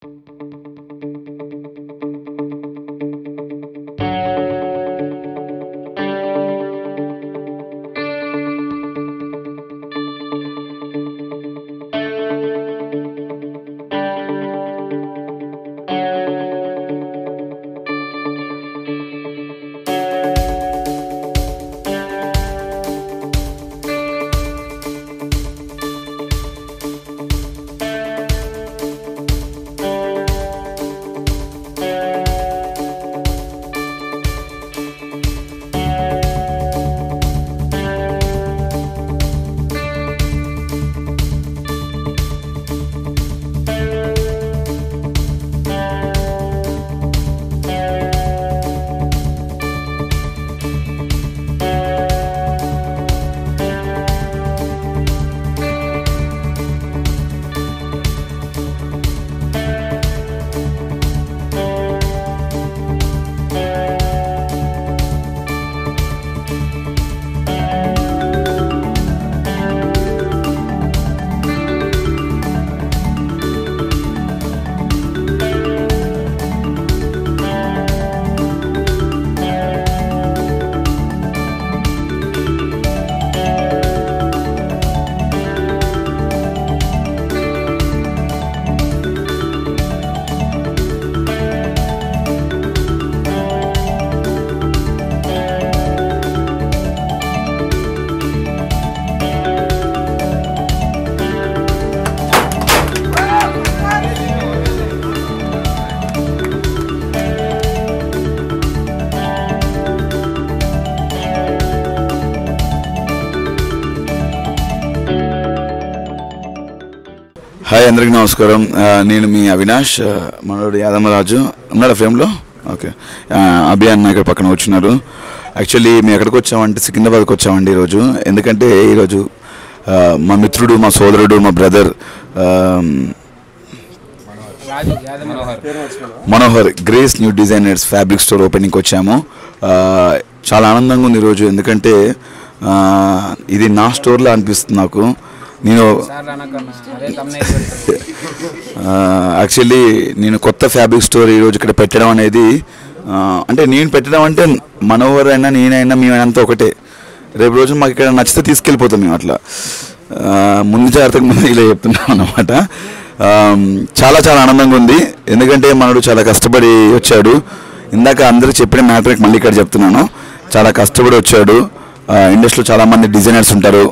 hi అందరికీ నమస్కారం ఆ, నేను మీ అవినాష్ ఆ, మనోడు యాదమరాజు ఉన్నాడా ఫ్రేమ్లో ఓకే ఆ, అభి అన్న ఇక్కడ పక్కన వచ్చినారు యాక్చువల్లీ మేము ఎక్కడికి వచ్చామంటే సికింద్రాబాద్కి వచ్చామండి ఈరోజు ఎందుకంటే ఈరోజు ఆ, మా మిత్రుడు మా సోదరుడు మా brother Manohar grace new designers fabric store ఓపెనింగ్కి వచ్చాము ఆ, చాలా ఆనందంగా ఉంది ఈరోజు ఎందుకంటే ఆ, ఇది నా స్టోర్లో అనిపిస్తుంది నాకు నేను యాక్చువల్లీ నేను కొత్త ఫ్యాబ్రిక్ స్టోర్ ఈరోజు ఇక్కడ పెట్టడం అనేది ఆ, అంటే నేను పెట్టడం అంటే మనోహర్ అయినా నేనైనా మేమైనా ఒకటే రేపు రోజు మాకు ఇక్కడ నచ్చితే తీసుకెళ్ళిపోతాం మేము అట్లా ఆ, ముందు జాగ్రత్తగా ముందు ఇలా చెప్తున్నాం అనమాట చాలా చాలా ఆనందంగా ఉంది ఎందుకంటే మనడు చాలా కష్టపడి వచ్చాడు ఇందాక అందరూ చెప్పిన మ్యాటర్ మళ్ళీ ఇక్కడ చెప్తున్నాను చాలా కష్టపడి వచ్చాడు ఆ, ఇండస్ట్రీలో చాలా మంది డిజైనర్స్ ఉంటారు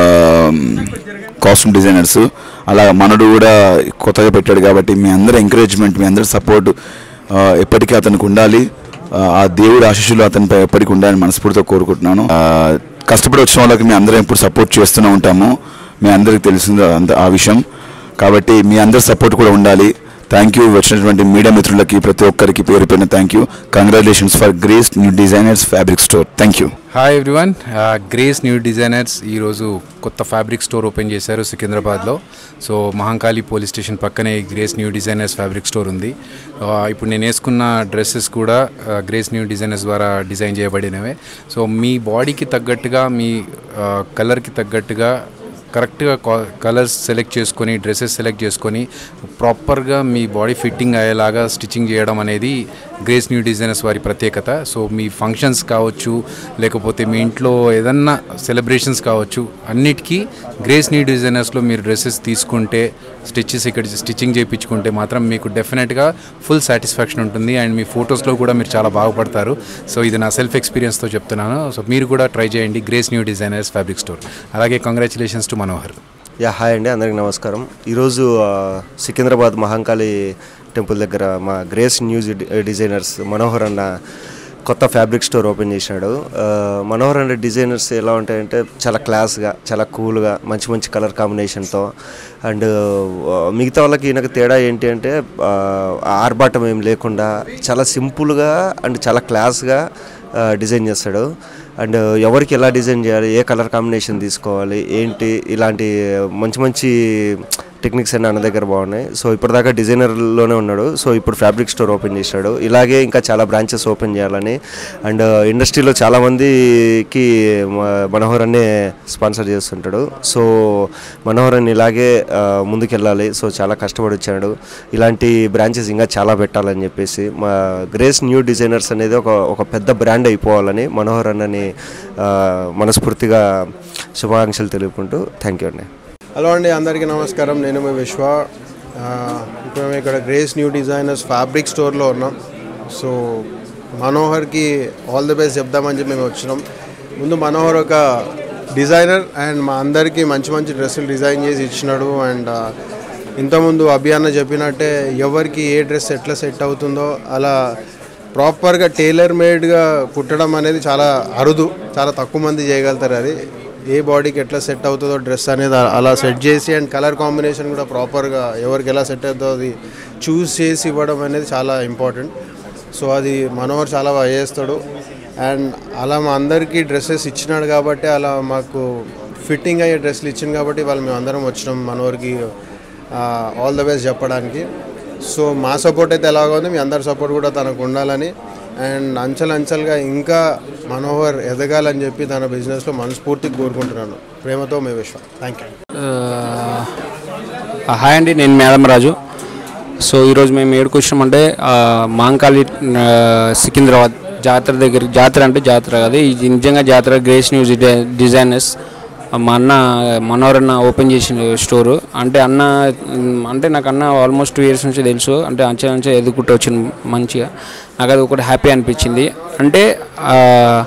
కాస్ట్యూమ్ డిజైనర్స్ అలా మనడు కూడా కొత్తగా పెట్టాడు కాబట్టి మీ అందరి ఎంకరేజ్మెంట్ మీ అందరి సపోర్ట్ ఎప్పటికీ అతనికి ఉండాలి ఆ, ఆ దేవుడు ఆశీస్సులు అతనిపై ఎప్పటికీ ఉండాలని మనస్ఫూర్తిగా కోరుకుంటున్నాను ఆ, కష్టపడి వచ్చిన వాళ్ళకి మీ అందరం ఎప్పుడు సపోర్ట్ చేస్తూనే ఉంటాము మీ అందరికి తెలిసింది అంత ఆ విషయం కాబట్టి మీ అందరి సపోర్ట్ కూడా ఉండాలి థ్యాంక్ యూ వచ్చినటువంటి మీడియా మిత్రులకి ప్రతి ఒక్కరికి పేరు పైన thank you congratulations for grace new designers fabric store thank you hi everyone grace new designers ఈరోజు కొత్త ఫ్యాబ్రిక్ స్టోర్ ఓపెన్ చేశారు సికింద్రాబాద్లో సో మహంకాళి పోలీస్ స్టేషన్ పక్కనే ఈ grace new designers fabric store ఉంది ఆ, ఇప్పుడు నేను వేసుకున్న డ్రెస్సెస్ కూడా ఆ, గ్రేస్ న్యూ డిజైనర్స్ ద్వారా డిజైన్ చేయబడినవే సో మీ బాడీకి తగ్గట్టుగా మీ ఆ, కలర్కి తగ్గట్టుగా కరెక్ట్గా కలర్స్ సెలెక్ట్ చేసుకొని డ్రెస్సెస్ సెలెక్ట్ చేసుకొని ప్రాపర్గా మీ బాడీ ఫిట్టింగ్ అయ్యేలాగా స్టిచ్చింగ్ చేయడం అనేది గ్రేస్ న్యూ డిజైనర్స్ వారి ప్రత్యేకత సో మీ ఫంక్షన్స్ కావచ్చు లేకపోతే మీ ఇంట్లో ఏదన్నా సెలబ్రేషన్స్ కావచ్చు అన్నిటికీ గ్రేస్ న్యూ డిజైనర్స్లో మీరు డ్రెస్సెస్ తీసుకుంటే స్టిచెస్ ఇక్కడ స్టిచ్చింగ్ చేయించుకుంటే మాత్రం మీకు డెఫినెట్గా ఫుల్ సాటిస్ఫాక్షన్ ఉంటుంది అండ్ మీ ఫొటోస్లో కూడా మీరు చాలా బాగుపడతారు సో ఇది నా సెల్ఫ్ ఎక్స్పీరియన్స్తో చెప్తున్నాను సో మీరు కూడా ట్రై చేయండి Grace new designers fabric store అలాగే కంగ్రాచులేషన్స్ టు మనోహర్ యా హాయ్ అండి అందరికి నమస్కారం ఈరోజు ఆ, సికింద్రాబాద్ మహంకాళి టెంపుల్ దగ్గర మా గ్రేస్ న్యూస్ డి- డిజైనర్స్ మనోహర్ అన్న కొత్త ఫ్యాబ్రిక్ స్టోర్ ఓపెన్ చేసినాడు ఆ, మనోహర్ అన్న డిజైనర్స్ ఎలా ఉంటాయంటే చాలా క్లాస్గా చాలా కూల్గా మంచి మంచి కలర్ కాంబినేషన్తో అండ్ ఆ, మిగతా వాళ్ళకి ఈయనకు తేడా ఏంటి అంటే ఆ, ఆర్భాటం ఏం లేకుండా చాలా సింపుల్గా అండ్ చాలా క్లాస్గా ఆ, డిజైన్ చేస్తాడు అండ్ ఎవరికి ఎలా డిజైన్ చేయాలి ఏ కలర్ కాంబినేషన్ తీసుకోవాలి ఏంటి ఇలాంటి మంచి మంచి టెక్నిక్స్ అన్ని అన్న దగ్గర బాగున్నాయి సో ఇప్పటిదాకా డిజైనర్లోనే ఉన్నాడు సో ఇప్పుడు ఫ్యాబ్రిక్ స్టోర్ ఓపెన్ చేశాడు ఇలాగే ఇంకా చాలా బ్రాంచెస్ ఓపెన్ చేయాలని అండ్ ఇండస్ట్రీలో చాలామందికి మనోహర్ అన్నే స్పాన్సర్ చేస్తుంటాడు సో మనోహర్ అన్ని ఇలాగే ఆ, ముందుకెళ్ళాలి సో చాలా కష్టపడి వచ్చాడు ఇలాంటి బ్రాంచెస్ ఇంకా చాలా పెట్టాలని చెప్పేసి మా గ్రేస్ న్యూ డిజైనర్స్ అనేది ఒక ఒక పెద్ద బ్రాండ్ అయిపోవాలని మనోహర్ అన్నని ఆ, మనస్ఫూర్తిగా శుభాకాంక్షలు తెలుపుకుంటూ థ్యాంక్ యూ అండి హలో అండి అందరికీ నమస్కారం నేను మీ విశ్వ ఆ, ఇప్పుడు మేము ఇక్కడ గ్రేస్ న్యూ డిజైనర్స్ ఫ్యాబ్రిక్ స్టోర్లో ఉన్నాం సో మనోహర్కి ఆల్ ది బెస్ట్ చెప్దామని చెప్పి మేము వచ్చినాం ముందు మనోహర్ ఒక డిజైనర్ అండ్ మా అందరికీ మంచి మంచి డ్రెస్సులు డిజైన్ చేసి ఇచ్చినాడు అండ్ ఆ, ఇంతకుముందు అభియాన్న చెప్పినట్టే ఎవరికి ఏ డ్రెస్ ఎట్లా సెట్ అవుతుందో అలా ప్రాపర్గా టైలర్ మేడ్గా కుట్టడం అనేది చాలా అరుదు చాలా తక్కువ మంది చేయగలుగుతారు అది ఏ బాడీకి ఎట్లా సెట్ అవుతుందో డ్రెస్ అనేది అ- అలా సెట్ చేసి అండ్ కలర్ కాంబినేషన్ కూడా ప్రాపర్గా ఎవరికి ఎలా సెట్ అవుతుందో అది చూస్ చేసి ఇవ్వడం అనేది చాలా ఇంపార్టెంట్ సో అది మనోహర్ చాలా బాగా చేస్తాడు అండ్ అలా మా అందరికీ డ్రెస్సెస్ ఇచ్చినాడు కాబట్టి అలా మాకు ఫిట్టింగ్ అయ్యే డ్రెస్సులు ఇచ్చింది కాబట్టి వాళ్ళు మేము అందరం వచ్చినాం మనోహర్కి ఆల్ ద బెస్ట్ చెప్పడానికి సో మా సపోర్ట్ అయితే ఎలాగో ఉంది మీ అందరి సపోర్ట్ కూడా తనకు ఉండాలని అండ్ అంచెలంచెలుగా ఇంకా మనోహర్ ఎదగాలని చెప్పి తన బిజినెస్లో మనస్ఫూర్తిగా కోరుకుంటున్నాను ప్రేమతో మీ విశ్వ థ్యాంక్ యూ ఆ, హాయ్ అండి నేను మేడం రాజు సో ఈరోజు మేము ఏడుకు వచ్చినామంటే ఆ, మాంకాళి ఆ, సికింద్రాబాద్ జాతర దగ్గర జాతర అంటే జాతర కాదు ఇది నిజంగా జాతర గ్రేస్ న్యూస్ డిజై- డిజైనర్స్ మా అన్న మనోహర్ అన్న ఓపెన్ చేసిన స్టోరు అంటే అన్న ఉమ్, అంటే నాకు అన్న ఆల్మోస్ట్ టూ ఇయర్స్ నుంచి తెలుసు అంటే అంచె అంచె ఎదుగుకుంటూ వచ్చింది మంచిగా నాకు అది ఒకటి హ్యాపీ అనిపించింది అంటే ఆ,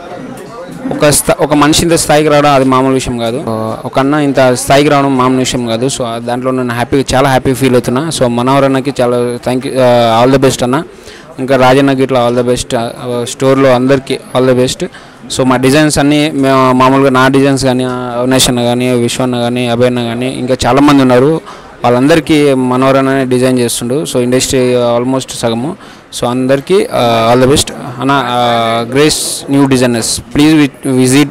ఒక స్థా ఒక మనిషి ఇంత స్థాయికి రావడం అది మామూలు విషయం కాదు ఆ, ఒక అన్న ఇంత స్థాయికి రావడం మామూలు విషయం కాదు సో దాంట్లో నేను హ్యాపీ చాలా హ్యాపీ ఫీల్ అవుతున్నా సో మనోహర్ అన్నకి చాలా thank you all the best అన్న ఇంకా రాజన్నకి ఇట్లా ఆల్ ద బెస్ట్ స్టోర్లో అందరికీ ఆల్ ద బెస్ట్ సో మా డిజైన్స్ అన్నీ మేము మామూలుగా నా డిజైన్స్ కానీ అవినేష్ అన్న కానీ విశ్వన్న కానీ అభయ్ అన్న కానీ ఇంకా చాలామంది ఉన్నారు వాళ్ళందరికీ మనోహర్ అనే డిజైన్ చేస్తుండు సో ఇండస్ట్రీ ఆల్మోస్ట్ సగము సో అందరికీ ఆల్ ద బెస్ట్ అన్న Grace new Designers please visit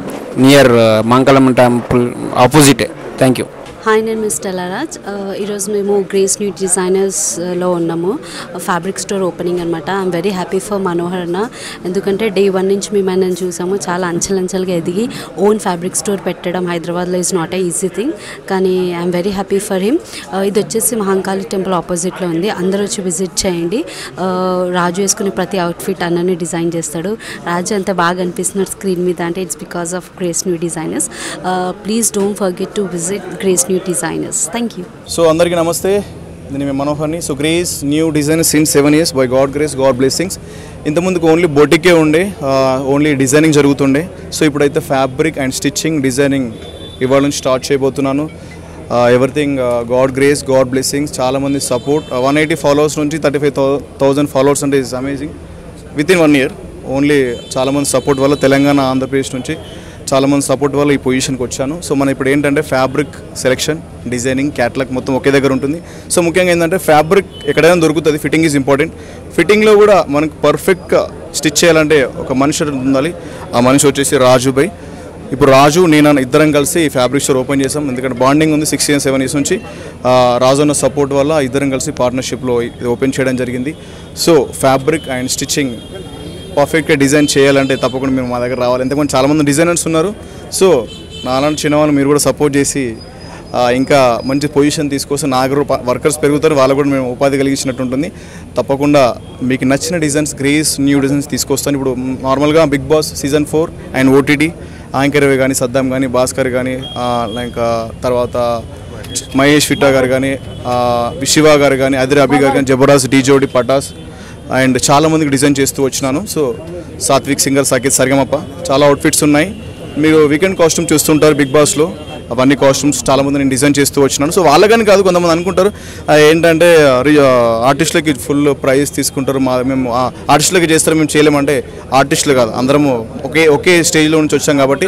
near Mangalam temple ఆపోజిటే థ్యాంక్ యూ హాయ్ నేను మిస్టర్ లరాజ్ ఈరోజు మేము గ్రేస్ న్యూ డిజైనర్స్లో ఉన్నాము ఫ్యాబ్రిక్ స్టోర్ ఓపెనింగ్ అనమాట I'm very happy for Manohar అన్న ఎందుకంటే డే వన్ నుంచి మేము ఆయన చూసాము చాలా అంచెలంచెలుగా ఎదిగి ఓన్ ఫ్యాబ్రిక్ స్టోర్ పెట్టడం హైదరాబాద్లో is not a easy thing కానీ I'm very happy for him ఇది వచ్చేసి మహంకాళి టెంపుల్ ఆపోజిట్లో ఉంది అందరూ వచ్చి విజిట్ చేయండి Uh, రాజు వేసుకునే ప్రతి అవుట్ఫిట్ అన్నని డిజైన్ చేస్తాడు రాజు అంత బాగా అనిపిస్తున్నాడు స్క్రీన్ మీద అంటే it's because of Grace new Designers please don't forget to visit Grace new Designers thank you so అందరికీ నమస్తే నేను మీ మనోహర్ని so Grace New design since seven years by God grace God blessings ఇంతకుముందుకు ఓన్లీ బొటికే ఉండే only designing జరుగుతుండే so ఇప్పుడైతే fabric and stitching designing ఇవాళ నుంచి స్టార్ట్ చేయబోతున్నాను everything God grace God blessings చాలామంది సపోర్ట్ వన్ ఎయిటీ ఫాలోవర్స్ నుంచి thirty five thousand followers అంటే is amazing with in one year only చాలామంది సపోర్ట్ వల్ల తెలంగాణ ఆంధ్రప్రదేశ్ నుంచి చాలామంది సపోర్ట్ వల్ల ఈ పొజిషన్కి వచ్చాను సో మనం ఇప్పుడు ఏంటంటే ఫ్యాబ్రిక్ సెలెక్షన్ డిజైనింగ్ క్యాట్లాగ్ మొత్తం ఒకే దగ్గర ఉంటుంది సో ముఖ్యంగా ఏంటంటే ఫ్యాబ్రిక్ ఎక్కడైనా దొరుకుతుంది ఫిట్టింగ్ ఈజ్ ఇంపార్టెంట్ ఫిట్టింగ్లో కూడా మనకు పర్ఫెక్ట్గా స్టిచ్ చేయాలంటే ఒక మనిషి ఉండాలి ఆ మనిషి వచ్చేసి రాజు బై ఇప్పుడు రాజు నేను అన్న ఇద్దరం కలిసి ఈ ఫ్యాబ్రిక్ స్టోర్ ఓపెన్ చేసాం ఎందుకంటే బాండింగ్ ఉంది సిక్స్ ఇయర్స్ సెవెన్ ఇయర్స్ నుంచి ఆ, రాజు అన్న సపోర్ట్ వల్ల ఇద్దరం కలిసి పార్ట్నర్షిప్లో ఇది ఓపెన్ చేయడం జరిగింది సో ఫ్యాబ్రిక్ అండ్ స్టిచ్చింగ్ పర్ఫెక్ట్గా డిజైన్ చేయాలంటే తప్పకుండా మీరు మా దగ్గర రావాలి ఎంతమంది చాలామంది డిజైనర్స్ ఉన్నారు సో నాలాంటి చిన్నవాళ్ళు మీరు కూడా సపోర్ట్ చేసి ఆ, ఇంకా మంచి పొజిషన్ తీసుకొస్తే నాకు వర్కర్స్ పెరుగుతారు వాళ్ళకు కూడా మేము ఉపాధి కలిగించినట్టు ఉంటుంది తప్పకుండా మీకు నచ్చిన డిజైన్స్ గ్రేస్ న్యూ డిజైన్స్ తీసుకొస్తాను ఇప్పుడు నార్మల్గా Bigg Boss season four and OTT anchor Ravi కానీ సద్దాం కానీ భాస్కర్ కానీ ఇంకా తర్వాత మహేష్ ఫిట్టా గారు కానీ ఆ, శివ గారు కానీ అదిరి అభి గారు కానీ జబరాజ్ డీ జోడి పటాస్ అండ్ చాలా మందికి డిజైన్ చేస్తూ వచ్చినాను సో సాత్విక్ సింగర్ సాకేత్ సరిగమప్ప చాలా అవుట్ఫిట్స్ ఉన్నాయి మీరు వీకెండ్ కాస్ట్యూమ్ చూస్తుంటారు బిగ్ బాస్లో అవన్నీ కాస్ట్యూమ్స్ చాలా మంది నేను డిజైన్ చేస్తూ వచ్చినాను సో వాళ్ళకని కాదు కొంతమంది అనుకుంటారు ఆ, ఏంటంటే ఆర్టిస్టులకి ఫుల్ ప్రైజ్ తీసుకుంటారు మా మేము ఆ, ఆర్టిస్టులకి చేస్తారు మేము చేయలేమంటే ఆర్టిస్టులు కాదు అందరము ఒకే ఒకే స్టేజ్లో నుంచి వచ్చాం కాబట్టి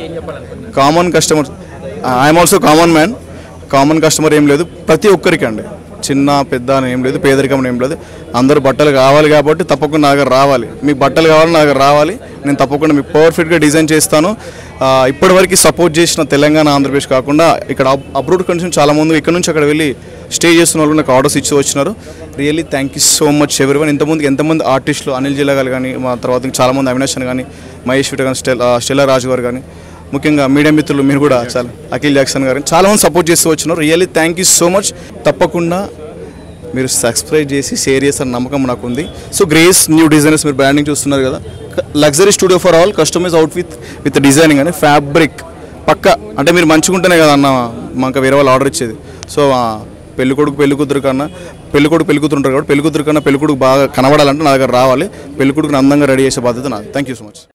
common customer I'm also common man common customer ఏం లేదు ప్రతి ఒక్కరికి అండి చిన్న పెద్ద అని ఏం లేదు పేదరికం అని ఏం లేదు అందరూ బట్టలు కావాలి కాబట్టి తప్పకుండా నా దగ్గర రావాలి మీకు బట్టలు కావాలి నా దగ్గర రావాలి నేను తప్పకుండా మీకు పర్ఫెక్ట్గా డిజైన్ చేస్తాను ఆ, ఇప్పటివరకు సపోర్ట్ చేసిన తెలంగాణ ఆంధ్రప్రదేశ్ కాకుండా ఇక్కడ అబ్రోడ్ కండిషన్ చాలా మంది ఇక్కడ నుంచి అక్కడ వెళ్ళి స్టే చేస్తున్న వాళ్ళు నాకు ఆర్డర్స్ ఇచ్చి వచ్చినారు really thank you so much ఎవరి వన్ ఇంతమంది ఎంతమంది ఆర్టిస్టులు అనిల్ జిల్లా గారు కానీ మా తర్వాత ఇంకా చాలామంది అవినాష్ అని కానీ మహేష్ విట కానీ స్టెల్ స్టెల్లా రాజు గారు కానీ ముఖ్యంగా మీడియా మిత్రులు మీరు కూడా చాలా అఖిల్ జాక్సన్ గారు చాలా మంది సపోర్ట్ చేస్తూ వచ్చినారు really thank you so much తప్పకుండా మీరు సబ్స్క్రైబ్ చేసి షేర్ చేస్తారని నమ్మకం నాకు ఉంది సో గ్రేస్ న్యూ డిజైనర్స్ మీరు బ్రాండింగ్ చూస్తున్నారు కదా luxury studio for all customise out with with designing అని ఫ్యాబ్రిక్ పక్క అంటే మీరు మంచిగా ఉంటేనే కదా అన్న మాకు వేరే వాళ్ళు ఆర్డర్ ఇచ్చేది సో ఆ, పెళ్లి కొడుకు పెళ్లి కూతురు కన్నా పెళ్లి కొడుకు పెళ్లి కూతురు ఉంటారు కాబట్టి పెళ్లి కూతురు కన్నా పెళ్లి కొడుకు బాగా కనబడాలంటే నా దగ్గర రావాలి పెళ్లి కొడుకుని అందంగా రెడీ చేసే బాధ్యత నాది థ్యాంక్ యూ సో మచ్